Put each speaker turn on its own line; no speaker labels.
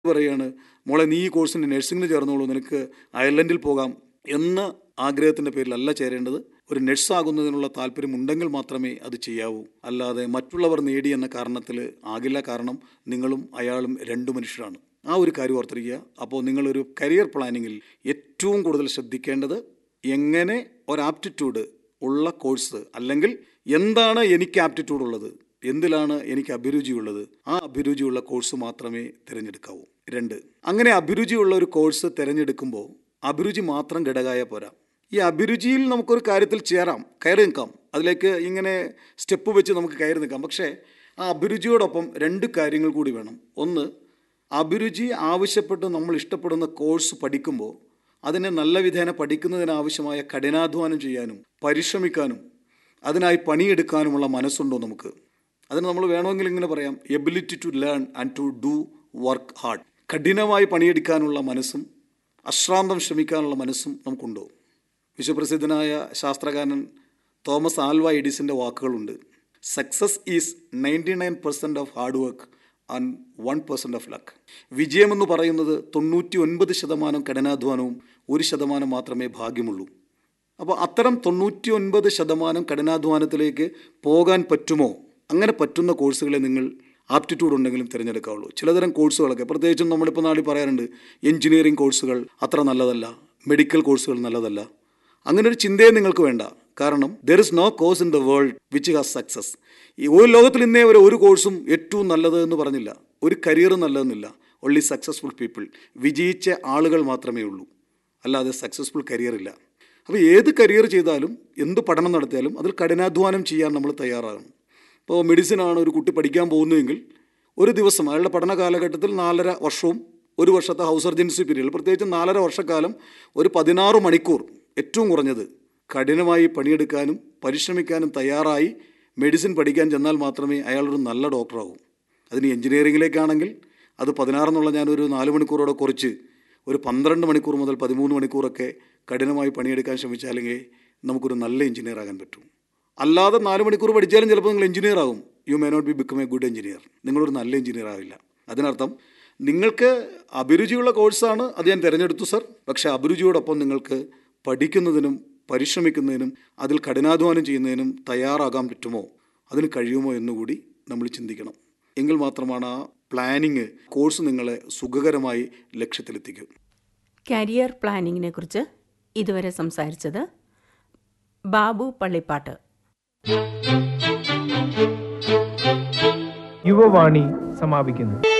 പറയാണ് മോളെ നീ ഈ കോഴ്സിന് നഴ്സിംഗിന് ചേർന്നോളൂ നിനക്ക് അയർലൻഡിൽ പോകാം എന്ന ആഗ്രഹത്തിൻ്റെ പേരിലല്ല ചേരേണ്ടത് ഒരു നഴ്സാകുന്നതിനുള്ള താല്പര്യമുണ്ടെങ്കിൽ മാത്രമേ അത് ചെയ്യാവൂ അല്ലാതെ മറ്റുള്ളവർ നേടി എന്ന കാരണത്തിൽ ആകില്ല കാരണം നിങ്ങളും അയാളും രണ്ടു മനുഷ്യരാണ് ആ ഒരു കാര്യം ഓർത്തിരിക്കുക അപ്പോൾ നിങ്ങളൊരു കരിയർ പ്ലാനിങ്ങിൽ ഏറ്റവും കൂടുതൽ ശ്രദ്ധിക്കേണ്ടത് എങ്ങനെ ഒരു ആപ്റ്റിറ്റ്യൂഡ് ഉള്ള കോഴ്സ് അല്ലെങ്കിൽ എന്താണ് എനിക്ക് ആപ്റ്റിറ്റ്യൂഡ് ഉള്ളത് എന്തിലാണ് എനിക്ക് അഭിരുചിയുള്ളത് ആ അഭിരുചിയുള്ള കോഴ്സ് മാത്രമേ തിരഞ്ഞെടുക്കാവൂ രണ്ട് അങ്ങനെ അഭിരുചിയുള്ള ഒരു കോഴ്സ് തിരഞ്ഞെടുക്കുമ്പോൾ അഭിരുചി മാത്രം ഘടകമായ പോരാ ഈ അഭിരുചിയിൽ നമുക്കൊരു കാര്യത്തിൽ ചേരാം കയറി നിൽക്കാം അതിലേക്ക് ഇങ്ങനെ സ്റ്റെപ്പ് വെച്ച് നമുക്ക് കയറി നിൽക്കാം പക്ഷേ ആ അഭിരുചിയോടൊപ്പം രണ്ട് കാര്യങ്ങൾ കൂടി വേണം ഒന്ന് അഭിരുചി ആവശ്യപ്പെട്ട് നമ്മൾ ഇഷ്ടപ്പെടുന്ന കോഴ്സ് പഠിക്കുമ്പോൾ അതിനെ നല്ല വിധേന പഠിക്കുന്നതിനാവശ്യമായ കഠിനാധ്വാനം ചെയ്യാനും പരിശ്രമിക്കാനും അതിനായി പണിയെടുക്കാനുമുള്ള മനസ്സുണ്ടോ നമുക്ക് അതിന് നമ്മൾ വേണമെങ്കിൽ ഇങ്ങനെ പറയാം ability to learn and to do work hard കഠിനമായി പണിയെടുക്കാനുള്ള മനസ്സും അശ്രാന്തം ശ്രമിക്കാനുള്ള മനസ്സും നമുക്കുണ്ടോ വിശ്വപ്രസിദ്ധനായ ശാസ്ത്രകാരൻ തോമസ് ആൽവ എഡിസിൻ്റെ വാക്കുകളുണ്ട് success is ninety nine percent of hard work and one percent of luck വിജയമെന്ന് പറയുന്നത് തൊണ്ണൂറ്റി ഒൻപത് ശതമാനം കഠിനാധ്വാനവും ഒരു ശതമാനം മാത്രമേ ഭാഗ്യമുള്ളൂ അപ്പോൾ അത്തരം തൊണ്ണൂറ്റി ഒൻപത് ശതമാനം കഠിനാധ്വാനത്തിലേക്ക് പോകാൻ പറ്റുമോ അങ്ങനെ പറ്റുന്ന കോഴ്സുകളെ നിങ്ങൾ ആപ്റ്റിറ്റ്യൂഡ് ഉണ്ടെങ്കിലും തിരഞ്ഞെടുക്കാവുള്ളൂ ചിലതരം കോഴ്സുകളൊക്കെ പ്രത്യേകിച്ചും നമ്മളിപ്പോൾ നാട്ടിൽ പറയാറുണ്ട് എഞ്ചിനീയറിംഗ് കോഴ്സുകൾ അത്ര നല്ലതല്ല മെഡിക്കൽ കോഴ്സുകൾ നല്ലതല്ല അങ്ങനെ ഒരു ചിന്തയെ നിങ്ങൾക്ക് വേണ്ട കാരണം there is no course in the world which has success ഈ ഒരു ലോകത്തിൽ ഇന്നേ വരെ ഒരു കോഴ്സും ഏറ്റവും നല്ലത് എന്ന് പറഞ്ഞില്ല ഒരു കരിയർ നല്ലതെന്നില്ല ഓൺലി സക്സസ്ഫുൾ പീപ്പിൾ വിജയിച്ച ആളുകൾ മാത്രമേ ഉള്ളൂ അല്ലാതെ സക്സസ്ഫുൾ കരിയർ ഇല്ല അപ്പോൾ ഏത് കരിയർ ചെയ്താലും എന്ത് പഠനം നടത്തിയാലും അതിൽ കഠിനാധ്വാനം ചെയ്യാൻ നമ്മൾ തയ്യാറാകണം ഇപ്പോൾ മെഡിസിനാണ് ഒരു കുട്ടി പഠിക്കാൻ പോകുന്നതെങ്കിൽ ഒരു ദിവസം അയാളുടെ പഠന കാലഘട്ടത്തിൽ നാലര വർഷവും ഒരു വർഷത്തെ ഹൗസ് സർജൻസി പീരീഡ് പ്രത്യേകിച്ച് നാലര വർഷക്കാലം ഒരു പതിനാറ് മണിക്കൂർ ഏറ്റവും കുറഞ്ഞത് കഠിനമായി പണിയെടുക്കാനും പരിശ്രമിക്കാനും തയ്യാറായി മെഡിസിൻ പഠിക്കാൻ ചെന്നാൽ മാത്രമേ അയാളൊരു നല്ല ഡോക്ടറാകൂ അതിന് എഞ്ചിനീയറിങ്ങിലേക്കാണെങ്കിൽ അത് പതിനാറെന്നുള്ള ഞാനൊരു നാല് മണിക്കൂറോടെ കുറച്ച് ഒരു പന്ത്രണ്ട് മണിക്കൂർ മുതൽ പതിമൂന്ന് മണിക്കൂറൊക്കെ കഠിനമായി പണിയെടുക്കാൻ ശ്രമിച്ചാലെങ്കിൽ നമുക്കൊരു നല്ല എഞ്ചിനീയർ ആകാൻ പറ്റും അല്ലാതെ നാല് മണിക്കൂർ പഠിച്ചാലും ചിലപ്പോൾ നിങ്ങൾ എഞ്ചിനീയർ ആകും you may not be become a good engineer നിങ്ങളൊരു നല്ല എഞ്ചിനീയർ ആവില്ല അതിനർത്ഥം നിങ്ങൾക്ക് അഭിരുചിയുള്ള കോഴ്സാണ് അത് ഞാൻ തിരഞ്ഞെടുത്തു സർ പക്ഷേ അഭിരുചിയോടൊപ്പം നിങ്ങൾക്ക് പഠിക്കുന്നതിനും പരിശ്രമിക്കുന്നതിനും അതിൽ കഠിനാധ്വാനം ചെയ്യുന്നതിനും തയ്യാറാകാൻ പറ്റുമോ അതിന് കഴിയുമോ എന്നുകൂടി നമ്മൾ ചിന്തിക്കണം എങ്കിൽ മാത്രമാണ് ആ പ്ലാനിങ് കോഴ്സ് നിങ്ങളെ സുഖകരമായി ലക്ഷ്യത്തിലെത്തിക്കും
കരിയർ പ്ലാനിങ്ങിനെ കുറിച്ച് ഇതുവരെ സംസാരിച്ചത് ബാബു പള്ളിപ്പാട്ട്
യുവവാണി സമാപിക്കുന്നു